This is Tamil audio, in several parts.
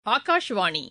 ஆகாஷ்வாணி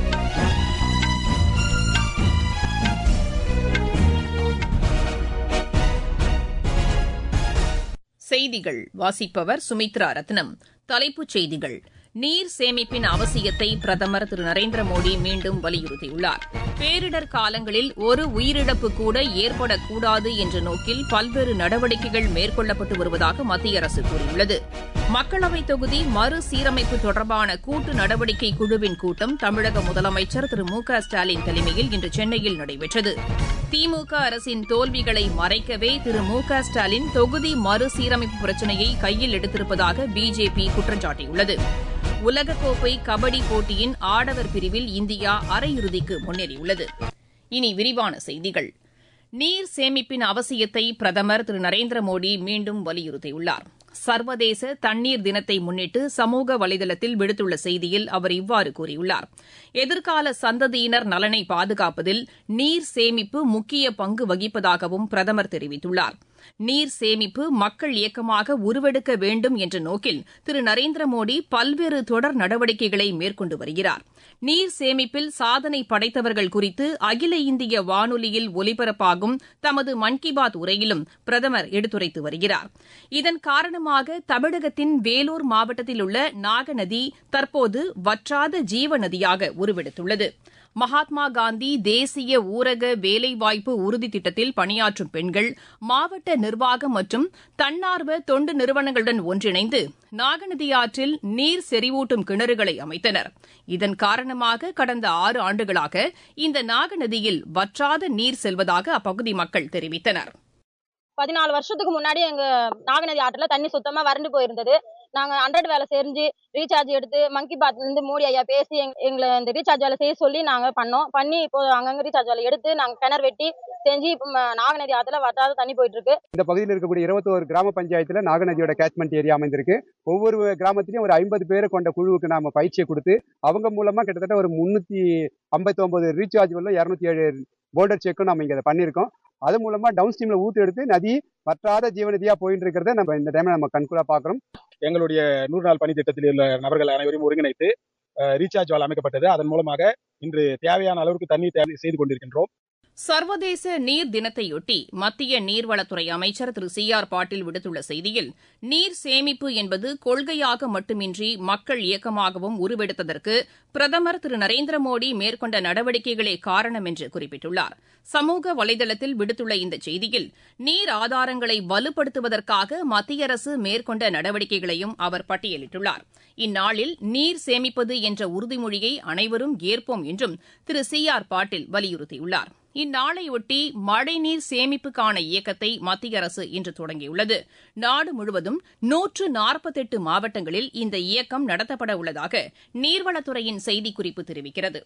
செய்திகள் வாசிப்பவர் சுமித்ரா ரத்னம் தலைப்புச் செய்திகள் நீர் சேமிப்பின் அவசியத்தை பிரதமர் திரு நரேந்திர மோடி மீண்டும் வலியுறுத்தியுள்ளார் பேரிடர் காலங்களில் ஒரு உயிரிழப்பு கூட ஏற்படக்கூடாது என்ற நோக்கில் பல்வேறு நடவடிக்கைகள் மேற்கொள்ளப்பட்டு வருவதாக மத்திய அரசு கூறியுள்ளது மக்களவைத் தொகுதி மறுசீரமைப்பு தொடர்பான கூட்டு நடவடிக்கை குழுவின் கூட்டம் தமிழக முதலமைச்சர் திரு மு க ஸ்டாலின் தலைமையில் இன்று சென்னையில் நடைபெற்றது திமுக அரசின் தோல்விகளை மறைக்கவே திரு மு க ஸ்டாலின் தொகுதி மறுசீரமைப்பு பிரச்சினையை கையில் எடுத்திருப்பதாக பிஜேபி குற்றம் சாட்டியுள்ளது உலகக்கோப்பை கபடி போட்டியின் ஆடவர் பிரிவில் இந்தியா அரையிறுதிக்கு முன்னேறியுள்ளது இனி விரிவான செய்திகள் நீர் சேமிப்பின் அவசியத்தை பிரதமர் திரு நரேந்திர மோடி மீண்டும் வலியுறுத்தியுள்ளார் சர்வதேச தண்ணீர் தினத்தை முன்னிட்டு சமூக வலைதளத்தில் விடுத்துள்ள செய்தியில் அவர் இவ்வாறு கூறியுள்ளார் எதிர்கால சந்ததியினர் நலனை பாதுகாப்பதில் நீர் சேமிப்பு முக்கிய பங்கு வகிப்பதாகவும் பிரதமர் தெரிவித்துள்ளார் நீர் சேமிப்பு மக்கள் இயக்கமாக உருவெடுக்க வேண்டும் என்ற நோக்கில் திரு நரேந்திர மோடி பல்வேறு தொடர் நடவடிக்கைகளை மேற்கொண்டு வருகிறார் நீர் சேமிப்பில் சாதனை படைத்தவர்கள் குறித்து அகில இந்திய வானொலியில் ஒலிபரப்பாகும் தமது மன் கி பாத் உரையிலும் பிரதமர் எடுத்துரைத்து வருகிறார் இதன் காரணமாக தமிழகத்தின் வேலூர் மாவட்டத்தில் உள்ள நாகநதி தற்போது வற்றாத ஜீவ நதியாக உருவெடுத்துள்ளது மகாத்மா காந்தி தேசிய ஊரக வேலைவாய்ப்பு உறுதி திட்டத்தில் பணியாற்றும் பெண்கள் மாவட்ட நிர்வாகம் மற்றும் தன்னார்வ தொண்டு நிறுவனங்களுடன் ஒன்றிணைந்து நாகநதி ஆற்றில் நீர் செறிவூட்டும் கிணறுகளை அமைத்தனர் இதன் காரணமாக கடந்த ஆறு ஆண்டுகளாக இந்த நாகநதியில் வற்றாத நீர் செல்வதாக அப்பகுதி மக்கள் தெரிவித்தனர் பதினாலு வருஷத்துக்கு முன்னாடி எங்க நாகநதி ஆற்றுல தண்ணி சுத்தமா வறண்டு போயிருந்தது நாங்க ஹண்ட்ரட் வேலை செஞ்சு ரீசார்ஜ் எடுத்து மங்கி பாத்ல இருந்து மோடி ஐயா பேசி எங்களை இந்த ரீசார்ஜ் வேலை செய்ய சொல்லி நாங்க பண்ணோம் பண்ணி இப்போ அங்கங்க ரீசார்ஜ் வேலை எடுத்து நாங்க கிணறு வெட்டி செஞ்சு இப்போ நாகநதி ஆத்துல வட்டாத தண்ணி போயிட்டு இருக்கு இந்த பகுதியில் இருக்கக்கூடிய இருபத்தோரு கிராம பஞ்சாயத்துல நாகநதியோட கேட்ச்மெண்ட் ஏரியா அமைந்திருக்கு ஒவ்வொரு கிராமத்திலையும் ஒரு ஐம்பது பேரை கொண்ட குழுவுக்கு நாம பயிற்சியை கொடுத்து அவங்க மூலமா கிட்டத்தட்ட ஒரு முன்னூத்தி ஐம்பத்தி ஒன்பது ரீசார்ஜ் வெல்லும் இரநூத்தி ஏழு போல்டர் செக்கும் நம்ம இங்க அதை பண்ணியிருக்கோம் அது மூலமா டவுன் ஸ்ட்ரீம்ல ஊத்து எடுத்து நதி வற்றாத ஜீவநதியா போயிட்டு இருக்கிறத நம்ம இந்த டைம்ல நம்ம கண்கூடா பாக்குறோம் எங்களுடைய நூறு நாள் பணி திட்டத்தில் உள்ள நபர்கள் அனைவரையும் ஒருங்கிணைத்து ரீசார்ஜ் வால் அமைக்கப்பட்டது அதன் மூலமாக இன்று தேவையான அளவுக்கு தண்ணீர் தேவை செய்து கொண்டிருக்கின்றோம் சர்வதேச நீர் தினத்தையொட்டி மத்திய நீர்வளத்துறை அமைச்சர் திரு சி ஆர் பாட்டீல் விடுத்துள்ள செய்தியில் நீர் சேமிப்பு என்பது கொள்கையாக மட்டுமின்றி மக்கள் இயக்கமாகவும் உருவெடுத்ததற்கு பிரதமர் திரு நரேந்திர மோடி மேற்கொண்ட நடவடிக்கைகளே காரணம் என்று குறிப்பிட்டுள்ளார் சமூக வலைதளத்தில் விடுத்துள்ள இந்த செய்தியில் நீர் ஆதாரங்களை வலுப்படுத்துவதற்காக மத்திய அரசு மேற்கொண்ட நடவடிக்கைகளையும் அவர் பட்டியலிட்டுள்ளார் இந்நாளில் நீர் சேமிப்பது என்ற உறுதிமொழியை அனைவரும் ஏற்போம் என்றும் திரு சி ஆர் பாட்டீல் வலியுறுத்தியுள்ளார் இந்நாளையொட்டி மழைநீர் சேமிப்புக்கான இயக்கத்தை மத்திய அரசு இன்று தொடங்கியுள்ளது நாடு முழுவதும் நூற்று நாற்பத்தெட்டு மாவட்டங்களில் இந்த இயக்கம் நடத்தப்பட உள்ளதாக நீர்வளத்துறையின் செய்திக்குறிப்பு தெரிவிக்கிறது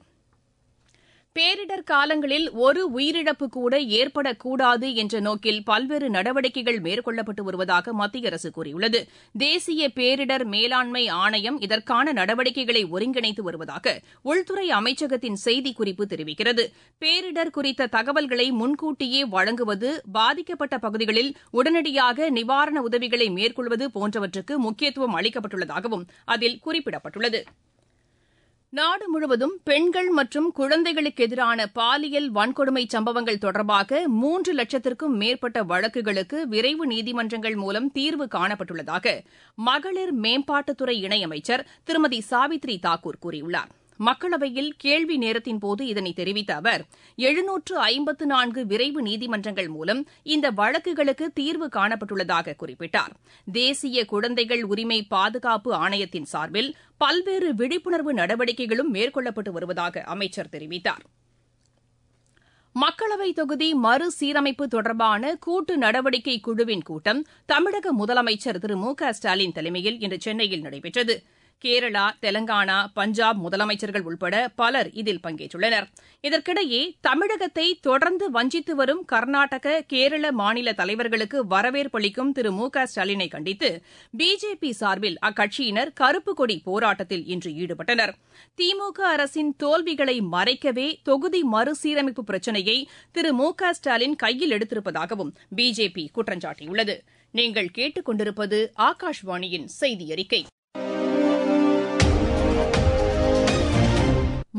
பேரிடர் காலங்களில் ஒரு உயிரிழப்பு கூட ஏற்படக்கூடாது என்ற நோக்கில் பல்வேறு நடவடிக்கைகள் மேற்கொள்ளப்பட்டு வருவதாக மத்திய அரசு கூறியுள்ளது தேசிய பேரிடர் மேலாண்மை ஆணையம் இதற்கான நடவடிக்கைகளை ஒருங்கிணைத்து வருவதாக உள்துறை அமைச்சகத்தின் செய்திக்குறிப்பு தெரிவிக்கிறது பேரிடர் குறித்த தகவல்களை முன்கூட்டியே வழங்குவது பாதிக்கப்பட்ட பகுதிகளில் உடனடியாக நிவாரண உதவிகளை மேற்கொள்வது போன்றவற்றுக்கு முக்கியத்துவம் அளிக்கப்பட்டுள்ளதாகவும் அதில் குறிப்பிடப்பட்டுள்ளது நாடு முழுவதும் பெண்கள் மற்றும் குழந்தைகளுக்கு எதிரான பாலியல் வன்கொடுமை சம்பவங்கள் தொடர்பாக மூன்று லட்சத்திற்கும் மேற்பட்ட வழக்குகளுக்கு விரைவு நீதிமன்றங்கள் மூலம் தீர்வு காணப்பட்டுள்ளதாக மகளிர் மேம்பாட்டுத்துறை இணையமைச்சர் திருமதி சாவித்ரி தாக்கூர் கூறியுள்ளார் மக்களவையில் கேள்வி நேரத்தின்போது இதனை தெரிவித்த அவர் எழுநூற்று ஐம்பத்து நான்கு விரைவு நீதிமன்றங்கள் மூலம் இந்த வழக்குகளுக்கு தீர்வு காணப்பட்டுள்ளதாக குறிப்பிட்டார் தேசிய குழந்தைகள் உரிமை பாதுகாப்பு ஆணையத்தின் சார்பில் பல்வேறு விழிப்புணர்வு நடவடிக்கைகளும் மேற்கொள்ளப்பட்டு வருவதாக அமைச்சர் தெரிவித்தார் மக்களவை தொகுதி மறுசீரமைப்பு தொடர்பான கூட்டு நடவடிக்கை குழுவின் கூட்டம் தமிழக முதலமைச்சர் திரு மு க ஸ்டாலின் தலைமையில் இன்று சென்னையில் நடைபெற்றது கேரளா தெலங்கானா பஞ்சாப் முதலமைச்சர்கள் உட்பட பலர் இதில் பங்கேற்றுள்ளனர் இதற்கிடையே தமிழகத்தை தொடர்ந்து வஞ்சித்து வரும் கர்நாடக கேரள மாநில தலைவர்களுக்கு வரவேற்பளிக்கும் திரு மு க ஸ்டாலினை கண்டித்து பிஜேபி சார்பில் அக்கட்சியினர் கருப்பு கொடி போராட்டத்தில் இன்று ஈடுபட்டனர் திமுக அரசின் தோல்விகளை மறைக்கவே தொகுதி மறுசீரமைப்பு பிரச்சினையை திரு மு க ஸ்டாலின் கையில் எடுத்திருப்பதாகவும் பிஜேபி குற்றம் சாட்டியுள்ளது நீங்கள் கேட்டுக் கொண்டிருப்பது ஆகாஷ்வாணியின் செய்தி அறிக்கை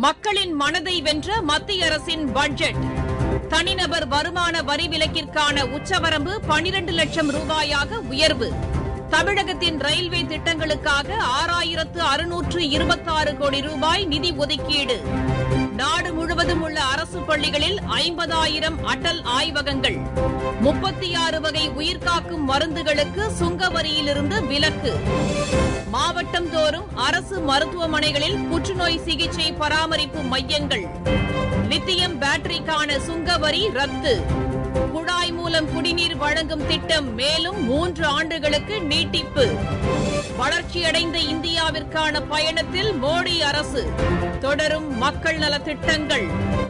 மக்களின் மனதை வென்ற மத்திய அரசின் பட்ஜெட் தனிநபர் வருமான வரி விலக்கிற்கான உச்சவரம்பு பனிரண்டு லட்சம் ரூபாயாக உயர்வு தமிழகத்தின் ரயில்வே திட்டங்களுக்காக ஆறாயிரத்து அறுநூற்று இருபத்தாறு கோடி ரூபாய் நிதி ஒதுக்கீடு நாடு முழுவதும் உள்ள அரசு பள்ளிகளில் ஐம்பதாயிரம் அடல் ஆய்வகங்கள் முப்பத்தி ஆறு வகை உயிர்காக்கும் மருந்துகளுக்கு சுங்க வரியிலிருந்து விலக்கு மாவட்டம் தோறும் அரசு மருத்துவமனைகளில் புற்றுநோய் சிகிச்சை பராமரிப்பு மையங்கள் லித்தியம் பேட்டரிக்கான சுங்க வரி ரத்து குழாய் மூலம் குடிநீர் வழங்கும் திட்டம் மேலும் மூன்று ஆண்டுகளுக்கு நீட்டிப்பு வளர்ச்சியடைந்த இந்தியாவிற்கான பயணத்தில் மோடி அரசு தொடரும் மக்கள் நலத் திட்டங்கள்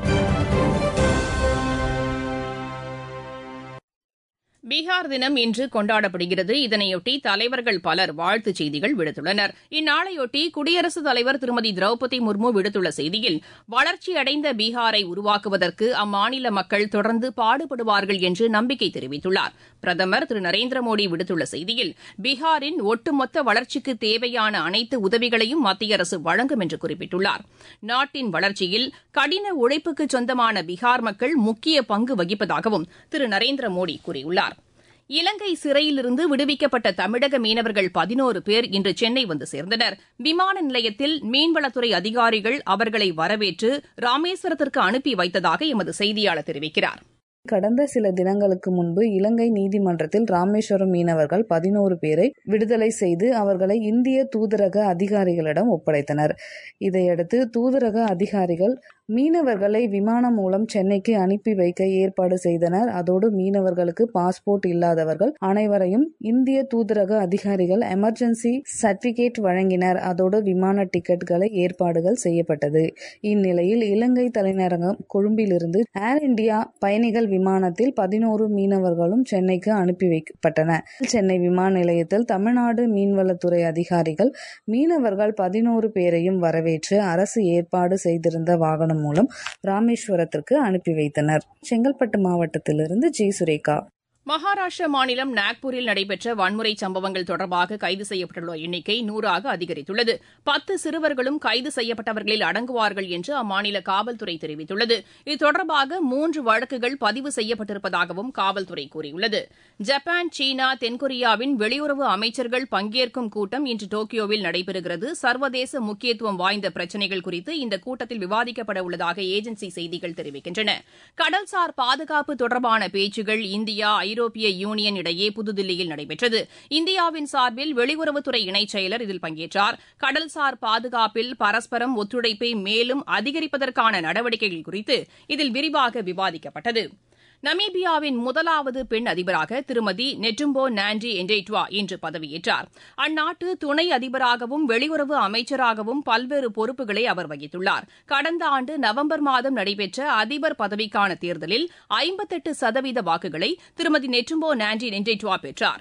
பீகார் தினம் இன்று கொண்டாடப்படுகிறது இதனையொட்டி தலைவர்கள் பலர் வாழ்த்துச் செய்திகள் விடுத்துள்ளனர் இந்நாளையொட்டி குடியரசுத் தலைவர் திருமதி திரௌபதி முர்மு விடுத்துள்ள செய்தியில் வளர்ச்சியடைந்த பீகாரை உருவாக்குவதற்கு அம்மாநில மக்கள் தொடர்ந்து பாடுபடுவார்கள் என்று நம்பிக்கை தெரிவித்துள்ளார் பிரதமர் திரு நரேந்திர மோடி விடுத்துள்ள செய்தியில் பீகாரின் ஒட்டுமொத்த வளர்ச்சிக்கு தேவையான அனைத்து உதவிகளையும் மத்திய அரசு வழங்கும் என்று குறிப்பிட்டுள்ளார் நாட்டின் வளர்ச்சியில் கடின உழைப்புக்கு சொந்தமான பீகார் மக்கள் முக்கிய பங்கு வகிப்பதாகவும் திரு நரேந்திர மோடி கூறியுள்ளார் இலங்கை சிறையிலிருந்து விடுவிக்கப்பட்ட தமிழக மீனவர்கள் பதினோரு பேர் இன்று சென்னை வந்து சேர்ந்தனர் விமான நிலையத்தில் மீன்வளத்துறை அதிகாரிகள் அவர்களை வரவேற்று ராமேஸ்வரத்திற்கு அனுப்பி வைத்ததாக எமது செய்தியாளர் தெரிவிக்கிறார் கடந்த சில தினங்களுக்கு முன்பு இலங்கை நீதிமன்றத்தில் ராமேஸ்வரம் மீனவர்கள் பதினோரு பேரை விடுதலை செய்து அவர்களை இந்திய தூதரக அதிகாரிகளிடம் ஒப்படைத்தனர் இதையடுத்து தூதரக அதிகாரிகள் மீனவர்களை விமானம் மூலம் சென்னைக்கு அனுப்பி வைக்க ஏற்பாடு செய்தனர் அதோடு மீனவர்களுக்கு பாஸ்போர்ட் இல்லாதவர்கள் அனைவரையும் இந்திய தூதரக அதிகாரிகள் எமர்ஜென்சி சர்டிபிகேட் வழங்கினர் அதோடு விமான டிக்கெட்டுகளை ஏற்பாடுகள் செய்யப்பட்டது இந்நிலையில் இலங்கை தலைநகரம் கொழும்பிலிருந்து ஏர் இந்தியா பயணிகள் விமானத்தில் பதினோரு மீனவர்களும் சென்னைக்கு அனுப்பி வைக்கப்பட்டன சென்னை விமான நிலையத்தில் தமிழ்நாடு மீன்வளத்துறை அதிகாரிகள் மீனவர்கள் பதினோரு பேரையும் வரவேற்று அரசு ஏற்பாடு செய்திருந்த வாகனம் மூலம் ராமேஸ்வரத்திற்கு அனுப்பி வைத்தனர் செங்கல்பட்டு மாவட்டத்திலிருந்து ஜி சுரேகா மகாராஷ்டிர மாநிலம் நாக்பூரில் நடைபெற்ற வன்முறை சம்பவங்கள் தொடர்பாக கைது செய்யப்பட்டுள்ள எண்ணிக்கை நூறாக அதிகரித்துள்ளது பத்து சிறுவர்களும் கைது செய்யப்பட்டவர்களில் அடங்குவார்கள் என்று அம்மாநில காவல்துறை தெரிவித்துள்ளது இது தொடர்பாக மூன்று வழக்குகள் பதிவு செய்யப்பட்டிருப்பதாகவும் காவல்துறை கூறியுள்ளது ஜப்பான் சீனா தென்கொரியாவின் வெளியுறவு அமைச்சர்கள் பங்கேற்கும் கூட்டம் இன்று டோக்கியோவில் நடைபெறுகிறது சர்வதேச முக்கியத்துவம் வாய்ந்த பிரச்சினைகள் குறித்து இந்த கூட்டத்தில் விவாதிக்கப்பட உள்ளதாக ஏஜென்சி செய்திகள் தெரிவிக்கின்றன கடல்சார் பாதுகாப்பு தொடர்பான பேச்சுகள் இந்தியா ஐரோப்பிய யூனியன் இடையே புதுதில்லியில் நடைபெற்றது இந்தியாவின் சார்பில் வெளியுறவுத்துறை இணைச் செயலர் இதில் பங்கேற்றார் கடல்சார் பாதுகாப்பில் பரஸ்பரம் ஒத்துழைப்பை மேலும் அதிகரிப்பதற்கான நடவடிக்கைகள் குறித்து இதில் விரிவாக விவாதிக்கப்பட்டது நமீபியாவின் முதலாவது பெண் அதிபராக திருமதி நெட்டும்போ நாண்டி என்டேட்வா இன்று பதவியேற்றார் அந்நாட்டு துணை அதிபராகவும் வெளியுறவு அமைச்சராகவும் பல்வேறு பொறுப்புகளை அவர் வகித்துள்ளார் கடந்த ஆண்டு நவம்பர் மாதம் நடைபெற்ற அதிபர் பதவிக்கான தேர்தலில் ஐம்பத்தெட்டு சதவீத வாக்குகளை திருமதி நெட்டும்போ நாண்டி என்டேட்வா பெற்றார்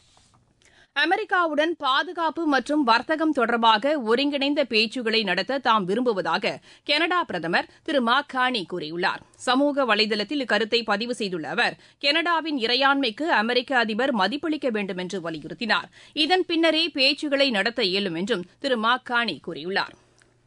அமெரிக்காவுடன் பாதுகாப்பு மற்றும் வர்த்தகம் தொடர்பாக ஒருங்கிணைந்த பேச்சுக்களை நடத்த தாம் விரும்புவதாக கனடா பிரதமர் திரு மாக் கானி கூறியுள்ளார் சமூக வலைதளத்தில் இக்கருத்தை பதிவு செய்துள்ள அவர் கனடாவின் இறையாண்மைக்கு அமெரிக்க அதிபர் மதிப்பளிக்க வேண்டும் என்று வலியுறுத்தினார் இதன் பின்னரே பேச்சுக்களை நடத்த இயலும் என்றும் திரு மாக் கானி கூறியுள்ளார்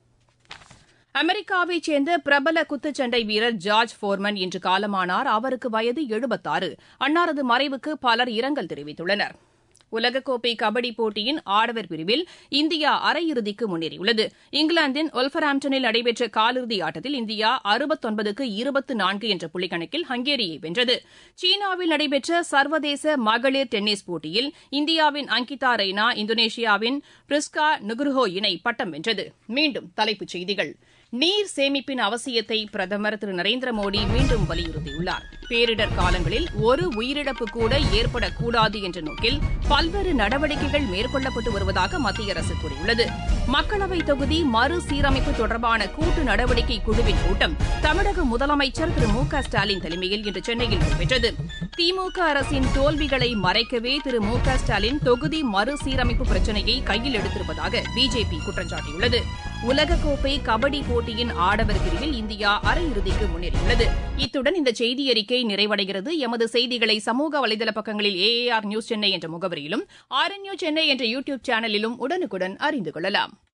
அமெரிக்காவைச் சேர்ந்த பிரபல குத்துச்சண்டை வீரர் ஜார்ஜ் போர்மன் இன்று காலமானார் அவருக்கு வயது எழுபத்தாறு அன்னாரது மறைவுக்கு பலர் இரங்கல் தெரிவித்துள்ளனா் உலகக்கோப்பை கபடி போட்டியின் ஆடவர் பிரிவில் இந்தியா அரையிறுதிக்கு முன்னேறியுள்ளது இங்கிலாந்தின் ஒல்பராம்டனில் நடைபெற்ற காலிறுதி ஆட்டத்தில் இந்தியா அறுபத்தொன்பதுக்கு இருபத்து நான்கு என்ற புள்ளிக்கணக்கில் ஹங்கேரியை வென்றது சீனாவில் நடைபெற்ற சர்வதேச மகளிர் டென்னிஸ் போட்டியில் இந்தியாவின் அங்கிதா ரெய்னா இந்தோனேஷியாவின் பிரிஸ்கா நுகுர்ஹோ இணை பட்டம் வென்றது மீண்டும் தலைப்புச் செய்திகள் நீர் சேமிப்பின் அவசியத்தை பிரதமர் திரு நரேந்திர மோடி மீண்டும் வலியுறுத்தியுள்ளார் பேரிடர் காலங்களில் ஒரு உயிரிழப்பு கூட ஏற்படக்கூடாது என்ற நோக்கில் பல்வேறு நடவடிக்கைகள் மேற்கொள்ளப்பட்டு வருவதாக மத்திய அரசு கூறியுள்ளது மக்களவைத் தொகுதி மறுசீரமைப்பு தொடர்பான கூட்டு நடவடிக்கை குழுவின் கூட்டம் தமிழக முதலமைச்சர் திரு மு க ஸ்டாலின் தலைமையில் இன்று சென்னையில் நடைபெற்றது திமுக அரசின் தோல்விகளை மறைக்கவே திரு மு க ஸ்டாலின் தொகுதி மறுசீரமைப்பு பிரச்சினையை கையில் எடுத்திருப்பதாக பிஜேபி குற்றம் சாட்டியுள்ளது உலகக்கோப்பை கபடி போட்டியின் ஆடவர் பிரிவில் இந்தியா அரையிறுதிக்கு முன்னேறியுள்ளது இத்துடன் இந்த செய்தி அறிக்கை நிறைவடைகிறது எமது செய்திகளை சமூக வலைதள பக்கங்களில் ஏஏஆர் நியூஸ் சென்னை என்ற முகவரியிலும் ஆர் என் நியூஸ் சென்னை என்ற யூ டியூப் சேனலிலும் உடனுக்குடன் அறிந்து கொள்ளலாம்